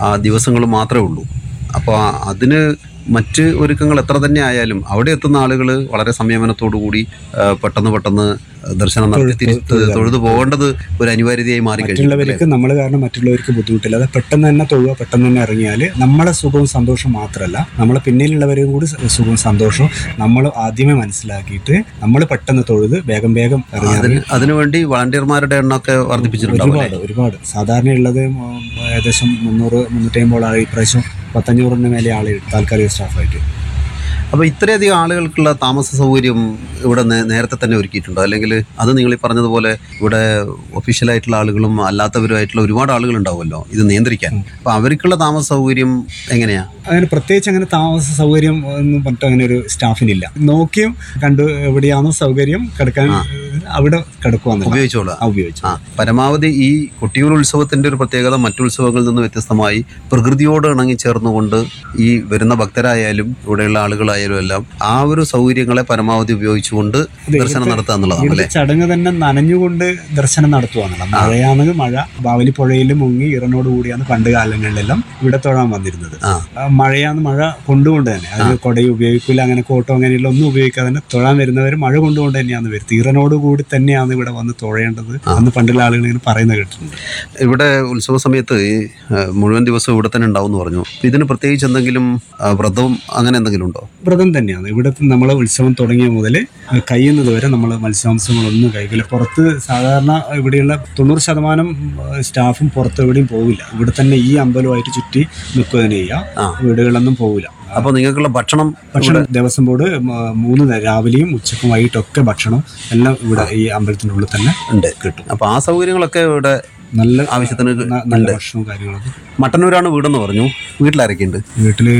ആ ദിവസങ്ങൾ മാത്രമേ ഉള്ളൂ അപ്പോൾ അതിന് മറ്റ് ഒരുക്കങ്ങൾ എത്ര തന്നെ ആയാലും അവിടെ എത്തുന്ന ആളുകൾ വളരെ സംയമനത്തോടു കൂടി ആ, പെട്ടെന്ന് പെട്ടെന്ന് ദർശനം നടത്തി തിരിച്ച് തൊഴുതു പോകേണ്ടത് ഒരു അനിവാര്യതയായി മാറിക്കഴിഞ്ഞു മറ്റുള്ളവർക്ക് നമ്മൾ കാരണം മറ്റുള്ളവർക്ക് ബുദ്ധിമുട്ടില്ല അത് പെട്ടെന്ന് തന്നെ തൊഴുക പെട്ടെന്ന് തന്നെ ഇറങ്ങിയാൽ നമ്മളെ സുഖവും സന്തോഷവും മാത്രമല്ല നമ്മളെ പിന്നിലുള്ളവരെയും കൂടി സുഖവും സന്തോഷവും നമ്മൾ ആദ്യമേ മനസ്സിലാക്കിയിട്ട് നമ്മൾ പെട്ടെന്ന് തൊഴുത് വേഗം വേഗം ഇറങ്ങിയാൽ അതിന് അതിനുവേണ്ടി വളണ്ടിയർമാരുടെ എണ്ണമൊക്കെ വർദ്ധിപ്പിച്ചിട്ടുണ്ടാവും ഒരുപാട് ഒരുപാട് സാധാരണ ഉള്ളത് ഉം, ഏകദേശം മുന്നൂറ് മുന്നൂറ്റമ്പത് ആൾ ഇപ്രാവശ്യം പത്തഞ്ഞൂറിന് മേലെ ആൾ താൽക്കാലിക സ്റ്റാഫായിട്ട് അപ്പോൾ ഇത്രയധികം ആളുകൾക്കുള്ള താമസ സൗകര്യം ഇവിടെ നേ- നേരത്തെ തന്നെ ഒരുക്കിയിട്ടുണ്ടോ അല്ലെങ്കിൽ അത് നിങ്ങൾ ഈ പറഞ്ഞതുപോലെ ഇവിടെ ഒഫീഷ്യലായിട്ടുള്ള ആളുകളും അല്ലാത്തവരുമായിട്ടുള്ള ഒരുപാട് ആളുകൾ ഉണ്ടാവുമല്ലോ ഇത് നിയന്ത്രിക്കാൻ അപ്പോൾ അവർക്കുള്ള താമസ സൗകര്യം എങ്ങനെയാ അങ്ങനെ പ്രത്യേകിച്ച് അങ്ങനെ താമസ സൗകര്യം ഒന്നും പറഞ്ഞിട്ട് അങ്ങനെ ഒരു സ്റ്റാഫിനില്ല നോക്കിയും കണ്ടു എവിടെയാണോ സൗകര്യം കിടക്കാൻ അവിടെ കിടക്കുവാന്ന് ഉപയോഗിച്ചോളാം ഉപയോഗിച്ചു ആ പരമാവധി ഈ കൊട്ടിയൂർ ഉത്സവത്തിന്റെ ഒരു പ്രത്യേകത മറ്റു ഉത്സവങ്ങളിൽ നിന്ന് വ്യത്യസ്തമായി പ്രകൃതിയോട് ഇണങ്ങി ചേർന്നുകൊണ്ട് ഈ വരുന്ന ഭക്തരായാലും ഇവിടെയുള്ള ആളുകളായാലും എല്ലാം ആ ഒരു സൗകര്യങ്ങളെ പരമാവധി ഉപയോഗിച്ചുകൊണ്ട് ദർശനം നടത്തുക എന്നുള്ളതാണ് ഇവിടുത്തെ അല്ലേ ചടങ്ങ് തന്നെ നനഞ്ഞുകൊണ്ട് ദർശനം നടത്തുവാന്നുള്ള മഴയാണെങ്കിൽ മഴ ബാവലി പുഴയിൽ മുങ്ങി ഇറനോട് കൂടിയാണ് പണ്ട് കാലങ്ങളിലെല്ലാം ഇവിടെ തൊഴാൻ വന്നിരുന്നത് ആ. ആ, മഴയാന്ന് മഴ കൊണ്ടുകൊണ്ട് തന്നെ അത് കൊടയും ഉപയോഗിക്കില്ല അങ്ങനെ കോട്ടോ അങ്ങനെയുള്ള ഒന്നും ഉപയോഗിക്കാതെ തന്നെ തൊഴാൻ വരുന്നവർ മഴ കൊണ്ടുകൊണ്ട് തന്നെയാണ് വരുന്നത് ഇറനോട് കൂടി തന്നെയാണ് ഇവിടെ വന്ന് തൊഴേണ്ടത് അന്ന് പണ്ടുള്ള ആളുകൾ ഇങ്ങനെ പറയുന്നത് കേട്ടിട്ടുണ്ട് ഇവിടെ ഉത്സവ സമയത്ത് ഈ ആ, മുഴുവൻ ദിവസവും ഇവിടെ തന്നെ ഉണ്ടാവും എന്ന് പറഞ്ഞു അപ്പൊ ഇതിന് പ്രത്യേകിച്ച് എന്തെങ്കിലും ആ, വ്രതവും അങ്ങനെ എന്തെങ്കിലും ഉണ്ടോ വ്രതം തന്നെയാണ് ഇവിടെ നമ്മൾ ഉത്സവം തുടങ്ങിയ മുതൽ കഴിയുന്നത് വരെ നമ്മൾ മത്സ്യാംശങ്ങളൊന്നും കഴിക്കില്ല പുറത്ത് സാധാരണ ഇവിടെയുള്ള തൊണ്ണൂറ് ശതമാനം സ്റ്റാഫും പുറത്ത് എവിടെയും പോവില്ല ഇവിടെ തന്നെ ഈ അമ്പലമായിട്ട് ചുറ്റി നിൽക്കുക തന്നെ ആ. ചെയ്യുക വീടുകളിലൊന്നും പോവില്ല അപ്പൊ നിങ്ങൾക്കുള്ള ഭക്ഷണം ഭക്ഷണം ദേവസ്വം ബോർഡ് മ- മൂന്ന് നേരം രാവിലെയും ഉച്ചക്കും വൈകിട്ടൊക്കെ ഭക്ഷണം എല്ലാം ഇവിടെ ഈ അമ്പലത്തിൻ്റെ ഉള്ളിൽ തന്നെ ഉണ്ട് കിട്ടും അപ്പൊ ആ സൗകര്യങ്ങളൊക്കെ ഇവിടെ നല്ല ആവശ്യത്തിന് ന- നല്ല ഭക്ഷണവും കാര്യങ്ങളൊക്കെ മട്ടന്നൂരാണ് വീടെന്ന് പറഞ്ഞു വീട്ടിലാരൊക്കെയുണ്ട് വീട്ടില്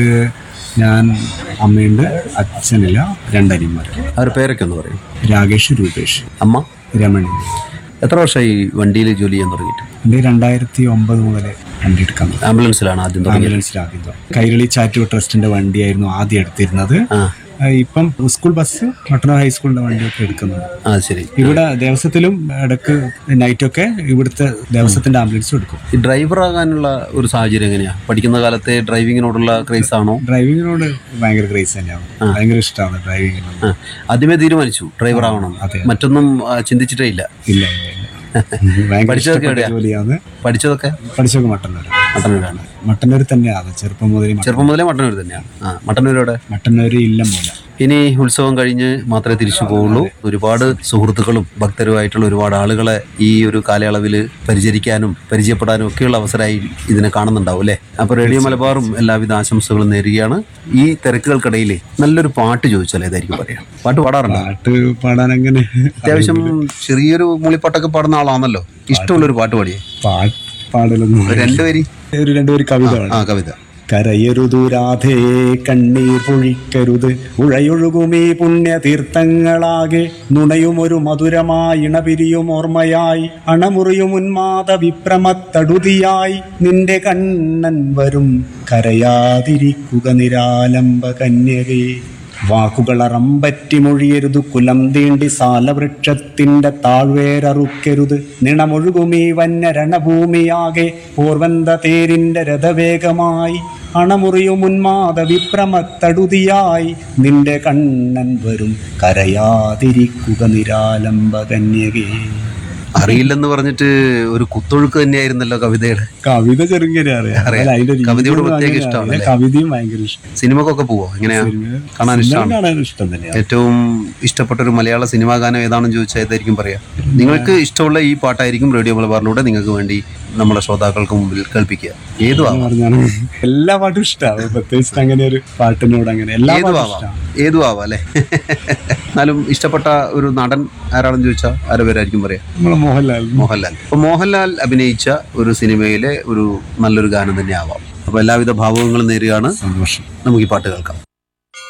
ഞാൻ അമ്മയുണ്ട് അച്ഛനില്ല രണ്ടനിയന്മാർ അവരുടെ പേരൊക്കെ ഒന്ന് പറയും രാകേഷ് രൂപേഷ് അമ്മ രമണി എത്ര വർഷമായി വണ്ടിയിൽ ജോലി ചെയ്യാൻ തുടങ്ങിയിട്ട് എൻ്റെ രണ്ടായിരത്തി ഒമ്പത് മുതൽ വണ്ടി എടുക്കാൻ തുടങ്ങി. ആംബുലൻസിലാണ് ആദ്യം തുടങ്ങിയത് ആംബുലൻസിൽ ആദ്യം തുടങ്ങി. കൈരളി ചാറ്റൂർ ട്രസ്റ്റിന്റെ വണ്ടിയായിരുന്നു ആദ്യം എടുത്തിരുന്നത് ആ ആ, ഇപ്പം സ്കൂൾ ബസ് പട്ടണ ഹൈസ്കൂളിന്റെ വണ്ടിയൊക്കെ എടുക്കുന്നുണ്ട് ആ ശരി ഇവിടെ ദേവസ്വത്തിലും ഇടക്ക് നൈറ്റൊക്കെ ഇവിടുത്തെ ദേവസ്വത്തിന്റെ ആംബുലൻസും എടുക്കും ഈ ഡ്രൈവർ ആകാനുള്ള ഒരു സാഹചര്യം എങ്ങനെയാ പഠിക്കുന്ന കാലത്തെ ഡ്രൈവിങ്ങിനോടുള്ള ക്രേസ് ആണോ ഡ്രൈവിങ്ങിനോട് ഭയങ്കര ക്രേസ് തന്നെയാണ് ഭയങ്കര ഇഷ്ടമാണ് ഡ്രൈവിങ്ങിനോട് ആ, ആദ്യമേ തീരുമാനിച്ചു ഡ്രൈവർ ആവണം മറ്റൊന്നും ആ, ചിന്തിച്ചിട്ടേ ഇല്ല ഇല്ല ഇല്ല ഇല്ല ഭയങ്കര പഠിച്ചതൊക്കെ ഇഷ്ടപ്പെട്ട എവിടെയാ? ജോലിയാണ് പഠിച്ചതൊക്കെ പഠിച്ചൊക്കെ മട്ടന്നൂർ മട്ടന്നൂരാണ് മട്ടന്നൂർ തന്നെയാണ് ചെറുപ്പം മുതൽ ചെറുപ്പം മുതലേ മട്ടന്നൂർ തന്നെയാണ് ആ മട്ടന്നൂരോടെ മട്ടന്നൂർ ഇല്ലം മൂല ഇനി ഉത്സവം കഴിഞ്ഞ് മാത്രമേ തിരിച്ചു പോവുള്ളൂ ഒരുപാട് സുഹൃത്തുക്കളും ഭക്തരുമായിട്ടുള്ള ഒരുപാട് ആളുകളെ ഈ ഒരു കാലയളവിൽ പരിചരിക്കാനും പരിചയപ്പെടാനും ഒക്കെയുള്ള അവസരമായി ഇതിനെ കാണുന്നുണ്ടാവും അല്ലേ അപ്പോൾ റേഡിയോ മലബാറും എല്ലാവിധ ആശംസകളും നേരുകയാണ് ഈ തിരക്കുകൾക്കിടയിൽ നല്ലൊരു പാട്ട് ചോദിച്ചാൽ ഏതായിരിക്കും പറയാം പാട്ട് പാടാറുണ്ടോ പാട്ട് പാടാൻ അങ്ങനെ അത്യാവശ്യം ചെറിയൊരു മൂളിപ്പാട്ടൊക്കെ പാടുന്ന ആളാണല്ലോ ഇഷ്ടമുള്ളൊരു പാട്ട് പാടിയേ പാട്ട് പാടലൊന്നും ഒരു രണ്ട് വരി ഒരു രണ്ടുപേര് കവിത പാടാം. ആ കവിത കരയരുതു രാധേ കണ്ണീർ പൊഴിക്കരുത് ഉഴയൊഴുകുമീ പുണ്യ തീർത്ഥങ്ങളാകെ നുണയുമൊരു മധുരമായി ഇണപിരിയും ഓർമ്മയായി അണമുറിയും ഉന്മാദ വിപ്രമത്തടുതിയായി നിന്റെ കണ്ണൻ വരും കരയാതിരിക്കുക നിരാലംബ കന്യകേ വാക്കുകളറമ്പറ്റി മൊഴിയരുത് കുലം തീണ്ടി സാലവൃക്ഷത്തിന്റെ താഴ്വേരറുക്കരുത് നിണമൊഴുകുമീ വന്യ രണഭൂമിയാകെ പൂർവന്ത തേരിന്റെ രഥവേഗമായി അണമുറിയും ഉന്മാദ വിപ്രമത്തടുതിയായി നിന്റെ കണ്ണൻ വരും കരയാതിരിക്കുക നിരാലംബ കന്യകേ അറിയില്ലെന്ന് പറഞ്ഞിട്ട് ഒരു കുത്തൊഴുക്ക് തന്നെയായിരുന്നല്ലോ കവിതയുടെ കവിത ചെറുങ്ങനെ അറിയാം അറിയാം. അല്ല, അതിന്റെ രീതി കവിതയോട് ഒന്നും പ്രത്യേക അങ്ങനെ ഇഷ്ടമാണ് അറിയില്ല. കവിതയും ഭയങ്കര ഇഷ്ടം സിനിമക്കൊക്കെ പോവോ എങ്ങനെയാ കാണാൻ ഇഷ്ടമാണ് കാണാൻ ഇഷ്ടം തന്നെയാണ് ഏറ്റവും ഇഷ്ടപ്പെട്ട ഒരു മലയാള സിനിമാ ഗാനം ഏതാണെന്ന് ചോദിച്ചാൽ ഏതായിരിക്കും പറയാ നിങ്ങൾക്ക് ഇഷ്ടമുള്ള ഈ പാട്ടായിരിക്കും റേഡിയോ മലബാറിലൂടെ നിങ്ങൾക്ക് വേണ്ടി നമ്മുടെ ശ്രോതാക്കൾക്ക് മുമ്പിൽ കേൾപ്പിക്കുക ഏതു ആവാം പറഞ്ഞാണ് എല്ലാ പാട്ടും ഇഷ്ടമാണ് പ്രത്യേകിച്ച് അങ്ങനെ ഒരു പാട്ടിനോട് അങ്ങനെ എല്ലാ ഏതു പാട്ടും ആവാം ഇഷ്ടമാണ് ഏതു ആവാം അല്ലേ എന്നാലും ഇഷ്ടപ്പെട്ട ഒരു നടൻ ആരാണെന്ന് ചോദിച്ചാൽ ആരുടെ പേരായിരിക്കും പറയാ നമ്മളെ മോഹൻലാൽ മോഹൻലാൽ അപ്പൊ മോഹൻലാൽ അഭിനയിച്ച ഒരു സിനിമയിലെ ഒരു നല്ലൊരു ഗാനം തന്നെ ആവാം അപ്പൊ എല്ലാവിധ ഭാവങ്ങളും നേരുകയാണ് സന്തോഷം നമുക്ക് ഈ പാട്ട് കേൾക്കാം